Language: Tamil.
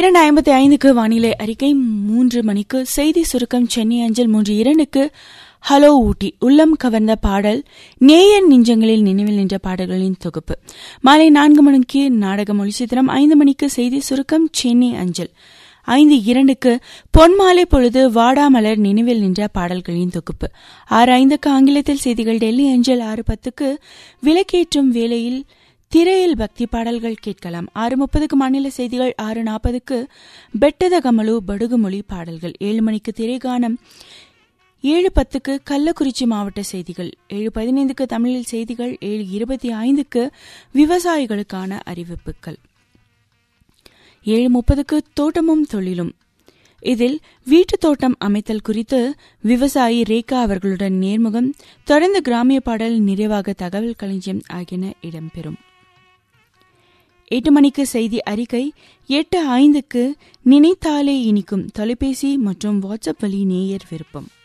இரண்டு ஐம்பத்தி ஐந்துக்கு வானிலை அறிக்கை மூன்று மணிக்கு செய்தி சுருக்கம் சென்னை அஞ்சல் மூன்று இரண்டுக்கு ஹலோ ஊட்டி உள்ளம் கவர்ந்த பாடல் நேயர் நெஞ்சங்களில் நினைவில் நின்ற பாடல்களின் தொகுப்பு மாலை நான்கு மணிக்கு நாடகம் ஒளிச்சித்திரம் ஐந்து மணிக்கு செய்தி சுருக்கம் சென்னை அஞ்சல் ஐந்து இரண்டுக்கு பொன்மாலை பொழுது வாடாமலர் நினைவில் நின்ற பாடல்களின் தொகுப்பு ஆறு ஐந்துக்கு ஆங்கிலத்தில் செய்திகள் டெல்லி அஞ்சல் ஆறு பத்துக்கு விலக்கேற்றும் வேளையில் திரையில் பக்தி பாடல்கள் கேட்கலாம் ஆறு முப்பதுக்கு மாநில செய்திகள் ஆறு நாற்பதுக்கு பெட்டத கமலு படுகுமொழி பாடல்கள் ஏழு மணிக்கு திரைகானம் ஏழு பத்துக்கு கள்ளக்குறிச்சி மாவட்ட செய்திகள் ஏழு பதினைந்துக்கு தமிழில் செய்திகள் ஏழு இருபத்தி ஐந்துக்கு விவசாயிகளுக்கான அறிவிப்புகள் ஏழு முப்பதுக்கு தோட்டமும் தொழிலும் இதில் வீட்டுத் தோட்டம் அமைத்தல் குறித்து விவசாயி ரேகா அவர்களுடன் நேர்முகம் தொடர்ந்து கிராமிய பாடல் நிறைவாக தகவல் களஞ்சியம் ஆகியன இடம்பெறும் எட்டு மணிக்கு செய்தி அறிக்கை எட்டு ஐந்துக்கு நினைத்தாலே இனிக்கும் தொலைபேசி மற்றும் வாட்ஸ்அப் வழி நேயர் விருப்பம்